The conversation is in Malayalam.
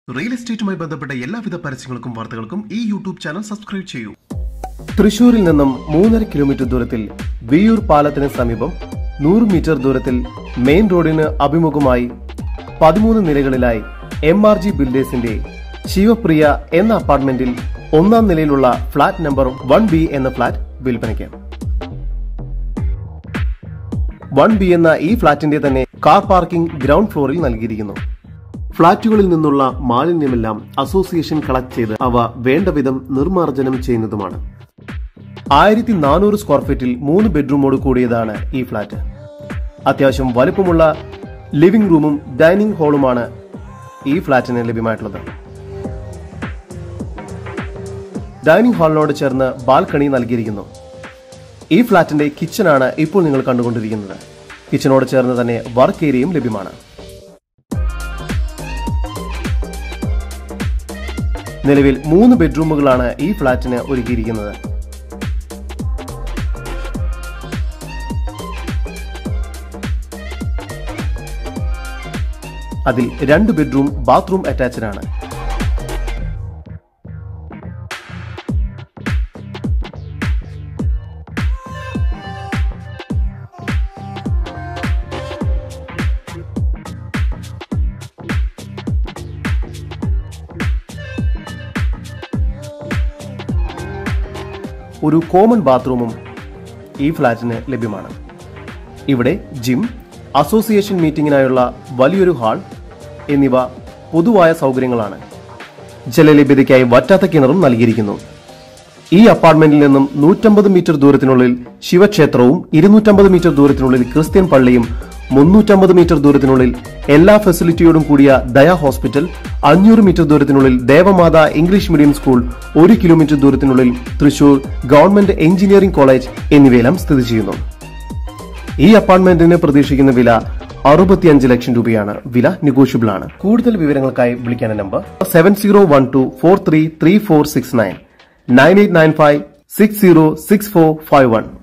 റിയൽ എസ്റ്റേറ്റുമായി ബന്ധപ്പെട്ട എല്ലാവിധ പരസ്യങ്ങൾക്കും വാർത്തകൾക്കും ഈ യൂട്യൂബ് ചാനൽ സബ്സ്ക്രൈബ് ചെയ്യൂ തൃശൂരിൽ നിന്നും മൂന്നര കിലോമീറ്റർ ദൂരത്തിൽ വിയൂർ പാലത്തിന് സമീപം നൂറ് മീറ്റർ ദൂരത്തിൽ മെയിൻ റോഡിന് അഭിമുഖമായി പതിമൂന്ന് നിലകളിലായി എം ആർ ജി ബിൽഡേഴ്സിന്റെ ശിവപ്രിയ എന്ന അപ്പാർട്ട്മെന്റിൽ ഒന്നാം നിലയിലുള്ള ഫ്ളാറ്റ് നമ്പർ വൺ ബി എന്ന ഫ്ളാറ്റ് വിൽപ്പനയ്ക്ക് വൺ ബി എന്ന ഈ ഫ്ളാറ്റിന്റെ തന്നെ കാർ പാർക്കിംഗ് ഗ്രൗണ്ട് ഫ്ലോറിൽ നൽകിയിരിക്കുന്നു ഫ്ളാറ്റുകളിൽ നിന്നുള്ള മാലിന്യമെല്ലാം അസോസിയേഷൻ കളക്ട് ചെയ്ത് അവ വേണ്ട വിധം നിർമ്മാർജ്ജനം ചെയ്യുന്നതുമാണ് ആയിരത്തി നാനൂറ് സ്ക്വയർ ഫീറ്റിൽ മൂന്ന് ബെഡ്റൂമോട് കൂടിയതാണ് ഈ ഫ്ളാറ്റ് അത്യാവശ്യം വലുപ്പമുള്ള ലിവിംഗ് റൂമും ഡൈനിങ് ഹാളുമാണ് ഈ ഫ്ളാറ്റിന് ലഭ്യമായിട്ടുള്ളത് ഡൈനിങ് ഹാളിനോട് ചേർന്ന് ബാൽക്കണി നൽകിയിരിക്കുന്നു ഈ ഫ്ളാറ്റിന്റെ കിച്ചണാണ് ഇപ്പോൾ നിങ്ങൾ കണ്ടുകൊണ്ടിരിക്കുന്നത് കിച്ചണോട് ചേർന്ന് തന്നെ വർക്ക് ഏരിയയും ലഭ്യമാണ് നിലവിൽ മൂന്ന് ബെഡ്റൂമുകളാണ് ഈ ഫ്ളാറ്റിന് ഒരുക്കിയിരിക്കുന്നത് അതിൽ രണ്ട് ബെഡ്റൂം ബാത്റൂം അറ്റാച്ച്ഡ് ആണ് ഒരു കോമൺ ബാത്റൂമും ഈ ഫ്ലാറ്റിന് ലഭ്യമാണ് ഇവിടെ ജിം അസോസിയേഷൻ മീറ്റിംഗിനായുള്ള വലിയൊരു ഹാൾ എന്നിവ പൊതുവായ സൗകര്യങ്ങളാണ് ജലലഭ്യതയ്ക്കായി വറ്റാത്ത കിണറും നൽകിയിരിക്കുന്നു ഈ അപ്പാർട്ട്മെന്റിൽ നിന്നും നൂറ്റമ്പത് മീറ്റർ ദൂരത്തിനുള്ളിൽ ശിവക്ഷേത്രവും ഇരുന്നൂറ്റമ്പത് മീറ്റർ ദൂരത്തിനുള്ളിൽ ക്രിസ്ത്യൻ പള്ളിയും മുന്നൂറ്റമ്പത് മീറ്റർ ദൂരത്തിനുള്ളിൽ എല്ലാ ഫെസിലിറ്റിയോടും കൂടിയ ദയ ഹോസ്പിറ്റൽ അഞ്ഞൂറ് മീറ്റർ ദൂരത്തിനുള്ളിൽ ദേവമാത ഇംഗ്ലീഷ് മീഡിയം സ്കൂൾ ഒരു കിലോമീറ്റർ ദൂരത്തിനുള്ളിൽ തൃശൂർ ഗവൺമെന്റ് എഞ്ചിനീയറിംഗ് കോളേജ് എന്നിവയെല്ലാം സ്ഥിതി ചെയ്യുന്നു ഈ അപ്പാർട്ട്മെന്റിന് പ്രതീക്ഷിക്കുന്ന വില അറുപത്തിയഞ്ച് ലക്ഷം രൂപയാണ് വില നെഗോഷ്യബിൾ ആണ് കൂടുതൽ വിവരങ്ങൾക്കായി വിളിക്കേണ്ട number seven zero one two four three three four six nine nine eight nine five six zero six four five one